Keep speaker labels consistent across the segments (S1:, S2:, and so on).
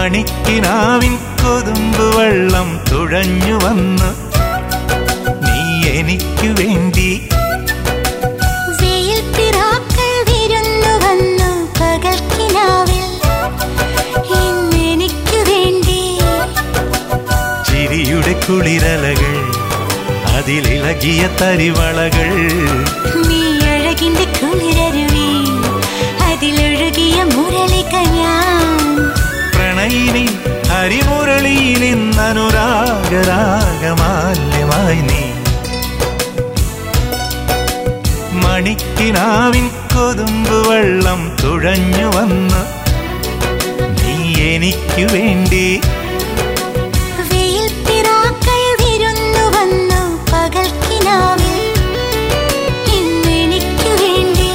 S1: മണിക്കിനാവിൻ കൊതുമ്പ് വെള്ളം തുഴഞ്ഞു വന്ന് നീ എനിക്കു വേണ്ടി
S2: വെയിൽ പിറാക്കൾ വിരുന്നു വന്നു പകൽക്കിനാവിൽ ഇന്നെനിക്കു വേണ്ടി
S1: ചിരിയുടെ കുളിരലകൾ അതിലിളകിയ തരിവളകൾ
S2: നീ അഴകിന്റെ കുളിരരുവി അതിലൊഴുകിയ മുരളിക ഞാൻ
S1: പ്രണയിനി ഹരിമുരളിയിൽ ഇന്നനുരാഗരാഗമാല്യമായി നീ മണിക്കിനാവിൻ കൊതുമ്പ് വെള്ളം തുഴഞ്ഞു വന്ന് നീ എനിക്കു വേണ്ടി
S2: വെയിൽ പിറാക്കൾ വിരുന്നു വന്നു പകൽക്കിനാവിൽ ഇന്നെനിക്കു വേണ്ടി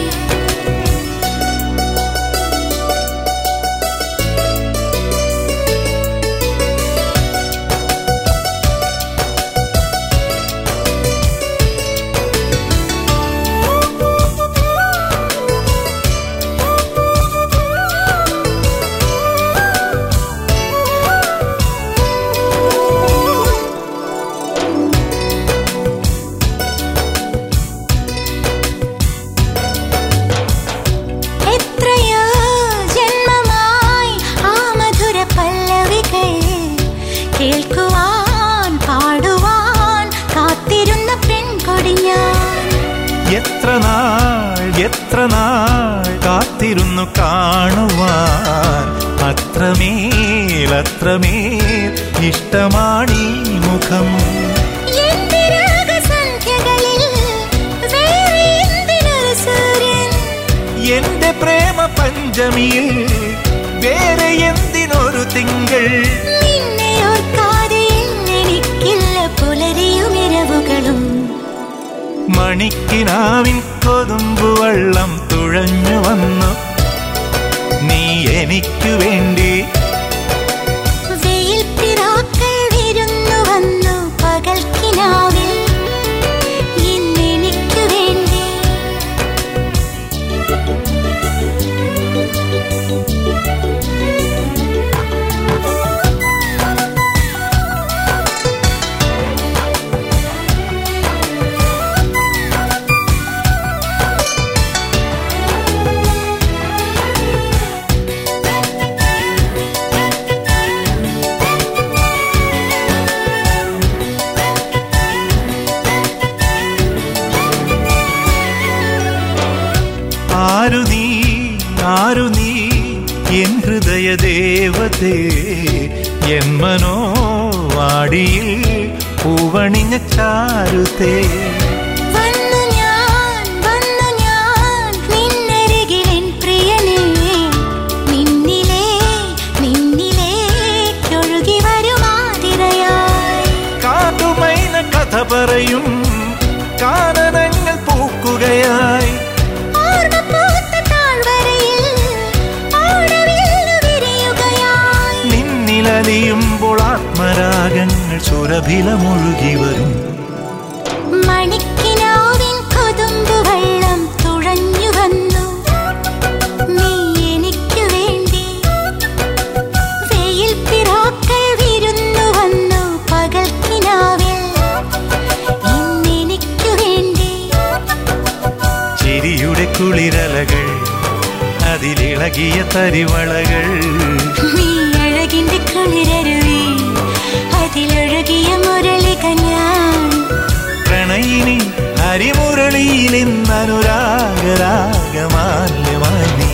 S2: എത്രയോ ജന്മമായി ആ മധുര പല്ലവികൾ കേൾക്കുവാൻ പാടുവാൻ കാത്തിരുന്ന പെൺകൊടി ഞാൻ
S1: എത്ര നാൾ എത്ര നാൾ കാത്തിരുന്നു കാണുവാൻ അത്രമേൽ അത്രമേൽ ഇഷ്ടമാണീ മുഖം
S2: എന്റെ രാഗസന്ധ്യകളിൽ വേറെ എന്തിനൊരു സൂര്യൻ
S1: എന്റെ പ്രേമ പഞ്ചമിയിൽ വേറെ എന്തിനൊരു തിങ്കൾ
S2: നിന്നെ ഓർക്കാതെ എനിക്കില്ല പുലരിയും ഇരവുകളും
S1: മണിക്കിനാവിൻ കൊതുമ്പ് വെള്ളം തുഴഞ്ഞു വന്നു നീ എനിക്കു വേണ്ടി
S2: വെയിൽ പിറാക്കൾ വിരുന്നു വന്നു പകൽക്കിനാവിൽ ഇന്നെനിക്കു വേണ്ടി
S1: ആരു നീ ആരു നീ എൻ ഹൃദയ ദേവതേ എൻ മനോവാടിയിൽ പൂവണിഞ്ഞ ചാരുതേ
S2: വന്നു ഞാൻ വന്നു ഞാൻ നിന്നരികിലെൻ പ്രിയനേ നിന്നിലേ നിന്നിലേക്കൊഴുകി വരുമാതിരയായി
S1: കാട്ടുമൈന കഥ പറയും കാനനങ്ങൾ പൂക്കുകയായി
S2: ഓർമ്മപ്പൂത്ത താഴ്വരയിൽ ഓടവില്ലു വിരിയുകയായി
S1: നിന്നിലലിയുമ്പോൾ ആത്മരാഗങ്ങൾ സുരഭിലമൊഴുകി വരും
S2: മണിക്കിനാവിൻ കൊതുമ്പ് വെള്ളം തുഴഞ്ഞു വന്നു നീ എനിക്കു വേണ്ടി വെയിൽ പിറാക്കൾ വിരുന്നു വന്നു പകൽക്കിനാവിൽ ഇന്നെനിക്കു വേണ്ടി
S1: ചിരിയുടെ കുളിരലകൾ അതിലിളകിയ തരിവളകൾ
S2: നീ അഴകിന്റെ കുളിരരുവി അതിലൊഴുകിയ മുരളിക ഞാൻ
S1: പ്രണയിനി ഹരിമുരളിയിൽ ഇന്നനുരാഗരാഗമാല്യമായി നീ